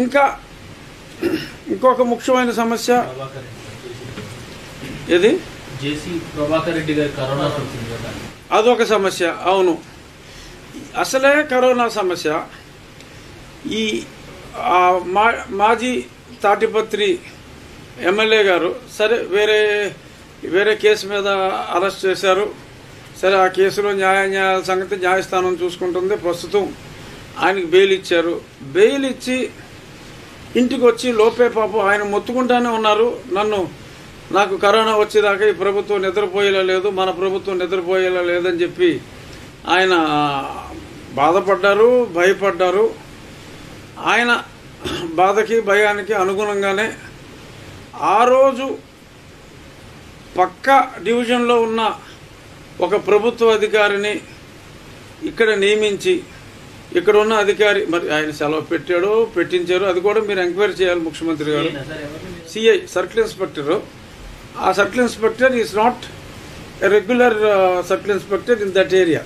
ఇంకా ఇంకొక ముఖ్యమైన సమస్య ప్రభాకర్ ఏది జేసీ ప్రభాకర్ రెడ్డి గారి కరోనా వచ్చింది కదా అదొక సమస్య అవును అసలే కరోనా సమస్య ఈ ఆ, మా మాజీ తాటిపత్రి ఎమ్మెల్యే గారు సరే వేరే వేరే కేసు మీద అరెస్ట్ చేశారు సరే ఆ కేసులో న్యాయ న్యాయ సంగతి న్యాయస్థానం చూసుకుంటుంది ప్రస్తుతం ఆయనకి బెయిల్ ఇచ్చారు బెయిల్ ఇచ్చి ఇంటికి వచ్చి లోపే పాపం ఆయన మొత్తుకుంటానే ఉన్నారు నన్ను నాకు కరోనా వచ్చేదాకా ఈ ప్రభుత్వం నిద్రపోయేలా లేదు మన ప్రభుత్వం నిద్రపోయేలా లేదని చెప్పి ఆయన బాధపడ్డారు భయపడ్డారు ఆయన బాధకి భయానికి అనుగుణంగానే ఆ రోజు పక్క డివిజన్లో ఉన్న ఒక ప్రభుత్వ అధికారిని ఇక్కడ నియమించి ఇక్కడ ఉన్న అధికారి మరి ఆయన సెలవు పెట్టాడో పెట్టించారో అది కూడా మీరు ఎంక్వైరీ చేయాలి ముఖ్యమంత్రి గారు ఏనా సార్ ఎవరు మీరు? సిఐ సర్కిల్ ఇన్స్పెక్టర్ ఆ circle inspector is not a regular circle inspector in that area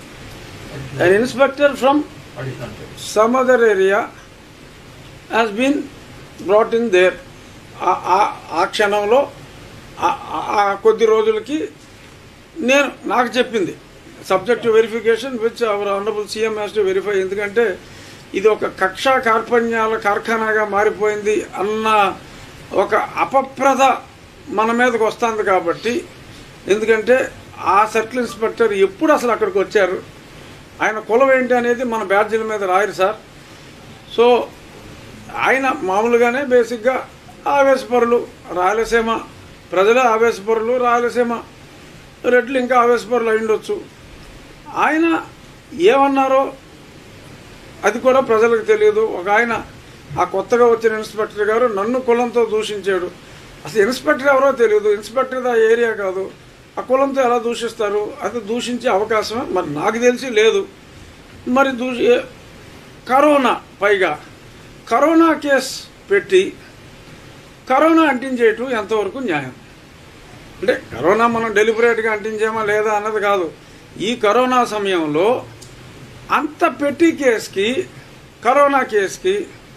an inspector from additional some other area has been brought in there ఆ- ఆ- ఆ క్షణంలో ఆ- ఆ- ఆ కొద్ది రోజులకి నేను నాకు చెప్పింది subject verification which our honourable CM has to verify ఎందుకంటే ఇది ఒక కక్షా కార్పణ్యాల కార్ఖానాగా మారిపోయింది అన్న ఒక అపప్రద మన మీదకి వస్తుంది కాబట్టి ఎందుకంటే ఆ సర్కిల్ ఇన్స్పెక్టర్ ఎప్పుడు అసలు అక్కడికి వచ్చారు ఆయన కులం ఏంటి అనేది మన బ్యాడ్జీల మీద రాయరు సార్ సో ఆయన మామూలుగానే బేసిక్గా ఆవేశపరులు రాయలసీమ ప్రజలే ఆవేశపరులు రాయలసీమ రెడ్లు ఇంకా ఆవేశపరులు అయిండొచ్చు ఆయన ఏమన్నారో అది కూడా ప్రజలకు తెలియదు ఒక ఆయన ఆ కొత్తగా వచ్చిన ఇన్స్పెక్టర్ గారు నన్ను కులంతో దూషించాడు అసలు ఇన్స్పెక్టర్ ఎవరో తెలియదు ఇన్స్పెక్టర్ ఆ ఏరియా కాదు ఆ కులంతో ఎలా దూషిస్తారు అది దూషించే అవకాశం మరి నాకు తెలిసి లేదు మరి దూషి కరోనా పైగా కరోనా కేసు పెట్టి కరోనా అంటించేయటం ఎంతవరకు న్యాయం అంటే కరోనా మనం డెలిబరేట్గా అంటించామా లేదా అన్నది కాదు ఈ కరోనా సమయంలో అంత పెట్టి కేసుకి కరోనా కేసుకి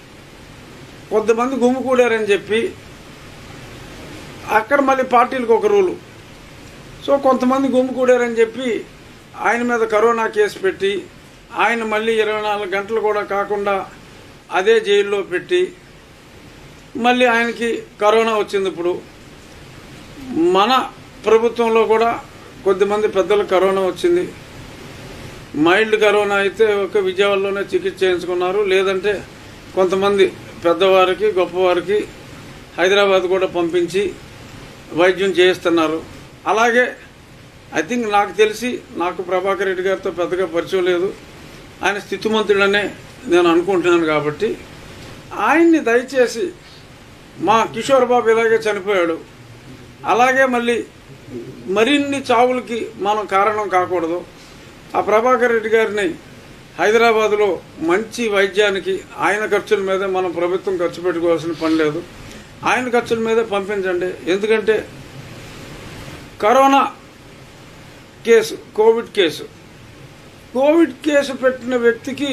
కొంతమంది గుమ్ముకూడారని చెప్పి అక్కడ మళ్ళీ పార్టీలకు ఒక రూలు సో కొంతమంది గుమ్ముకూడారని చెప్పి ఆయన మీద కరోనా కేసు పెట్టి ఆయన మళ్ళీ ఇరవై నాలుగు గంటలు కూడా కాకుండా అదే జైల్లో పెట్టి మళ్ళీ ఆయనకి కరోనా వచ్చింది ఇప్పుడు మన ప్రభుత్వంలో కూడా కొద్దిమంది పెద్దలకు కరోనా వచ్చింది మైల్డ్ కరోనా అయితే ఒక విజయవాడలోనే చికిత్స చేయించుకున్నారు లేదంటే కొంతమంది పెద్దవారికి గొప్పవారికి హైదరాబాద్ కూడా పంపించి వైద్యం చేయిస్తున్నారు అలాగే ఐ థింక్ నాకు తెలిసి నాకు ప్రభాకర్ రెడ్డి గారితో పెద్దగా పరిచయం లేదు ఆయన స్థితిమంతుడనే నేను అనుకుంటున్నాను కాబట్టి ఆయన్ని దయచేసి మా కిషోర్ బాబు ఇలాగే చనిపోయాడు అలాగే మళ్ళీ మరిన్ని చావులకి మనం కారణం కాకూడదు ఆ ప్రభాకర్ రెడ్డి గారిని హైదరాబాదులో మంచి వైద్యానికి ఆయన ఖర్చుల మీద మనం ప్రభుత్వం ఖర్చు పెట్టుకోవాల్సిన పని లేదు ఆయన ఖర్చుల మీదే పంపించండి ఎందుకంటే corona case covid case covid case పెట్టిన వ్యక్తికి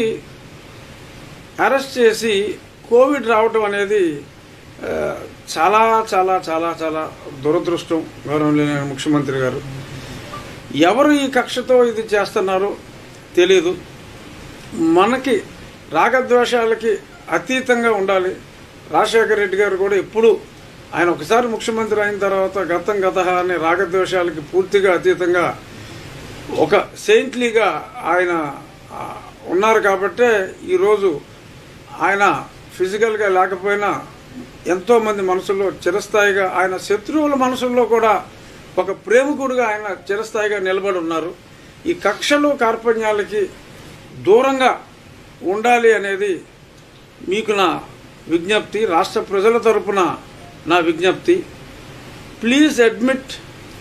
అరెస్ట్ చేసి కోవిడ్ రావటం అనేది ఆ, చాలా చాలా చాలా చాలా దురదృష్టం గౌరవనీయ ముఖ్యమంత్రి గారు ఎవరు ఈ కక్షతో ఇది చేస్తున్నారో తెలీదు మనకి రాగద్వేషాలకి అతీతంగా ఉండాలి రాజశేఖర రెడ్డి గారు కూడా ఎప్పుడు ఆయన ఒకసారి ముఖ్యమంత్రి అయిన తర్వాత గతం గత అనే రాగద్వేషాలకి పూర్తిగా అతీతంగా ఒక సెయింట్లీగా ఆయన ఆ, ఉన్నారు కాబట్టే ఈరోజు ఆయన ఫిజికల్గా లేకపోయినా ఎంతో మంది మనసుల్లో చిరస్థాయిగా ఆయన శత్రువుల మనసుల్లో కూడా ఒక ప్రేమికుడుగా ఆయన చిరస్థాయిగా నిలబడి ఉన్నారు ఈ కక్షలు కార్పణ్యాలకి దూరంగా ఉండాలి అనేది మీకు నా విజ్ఞప్తి రాష్ట్ర ప్రజల తరపున నా విజ్ఞప్తి please admit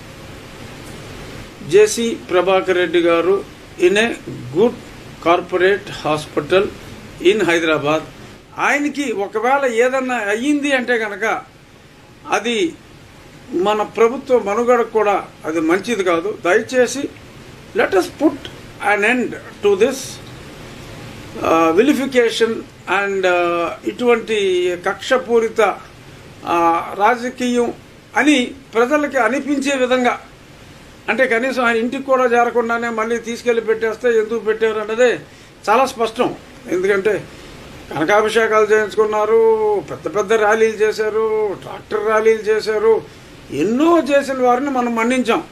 JC Prabhakar Reddy garu in a good corporate hospital in Hyderabad ఆయనకి ఒకవేళ ఏదన్నా అయ్యింది అంటే కనుక అది మన ప్రభుత్వ మనుగడ కూడా అది మంచిది కాదు దయచేసి let us put an end to this vilification and ఇటువంటి కక్షపూరిత ఆ, రాజకీయం అని ప్రజలకి అనిపించే విధంగా అంటే కనీసం ఆయన ఇంటికి కూడా చేరకుండానే మళ్ళీ తీసుకెళ్లి పెట్టేస్తే ఎందుకు పెట్టారు అన్నదే చాలా స్పష్టం ఎందుకంటే కనకాభిషేకాలు చేయించుకున్నారు పెద్ద పెద్ద ర్యాలీలు చేశారు ట్రాక్టర్ ర్యాలీలు చేశారు ఎన్నో చేసిన వారిని మనం మన్నించాం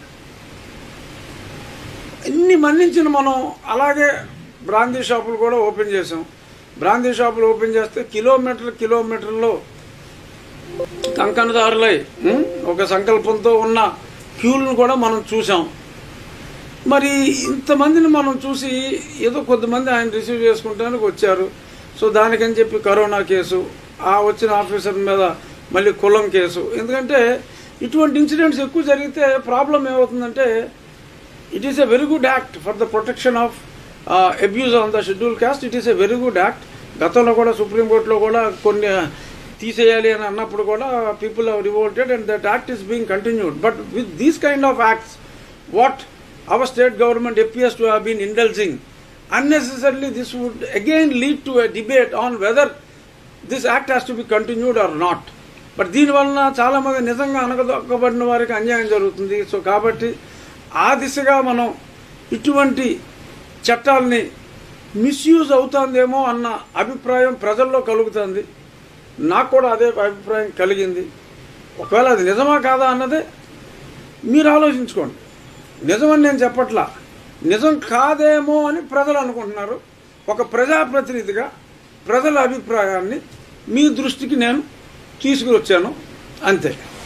ఇన్ని మన్నించిన మనం అలాగే బ్రాందీ షాపులు కూడా ఓపెన్ చేసాం బ్రాందీ షాపులు ఓపెన్ చేస్తే కిలోమీటర్ కిలోమీటర్లో కంకణదారులై ఉం, ఒక సంకల్పంతో ఉన్న క్యూలను కూడా మనం చూసాం మరి ఇంతమందిని మనం చూసి ఏదో కొద్దిమంది ఆయన రిసీవ్ చేసుకుంటానికి వచ్చారు సో దానికని చెప్పి కరోనా కేసు ఆ వచ్చిన ఆఫీసర్ మీద మళ్ళీ కులం కేసు ఎందుకంటే ఇటువంటి ఇన్సిడెంట్స్ ఎక్కువ జరిగితే ప్రాబ్లం ఏమవుతుందంటే it is a very good act for the protection of abuse on the schedule caste it is a very good act గతంలో కూడా సుప్రీంకోర్టులో కూడా కొన్ని తీసేయాలి అని అన్నప్పుడు కూడా people have revolted and that act is being continued but with these kind of acts what our state government appears to have been indulging unnecessarily this would again lead to a debate on whether this act has to be continued or not but దీనివలన చాలా మంది నిజంగా అనగదొక్కబడిన వారికి అన్యాయం జరుగుతుంది so కాబట్టి ఆ దిశగా మనం ఇటువంటి చట్టాలని మిస్యూజ్ అవుతుందేమో అన్న అభిప్రాయం ప్రజల్లో కలుగుతుంది నాకు కూడా అదే అభిప్రాయం కలిగింది ఒకవేళ అది నిజమా కాదా అన్నదే మీరు ఆలోచించుకోండి నిజమని నేను చెప్పట్లా నిజం కాదేమో అని ప్రజలు అనుకుంటున్నారు ఒక ప్రజాప్రతినిధిగా ప్రజల అభిప్రాయాన్ని మీ దృష్టికి నేను తీసుకువచ్చాను అంతే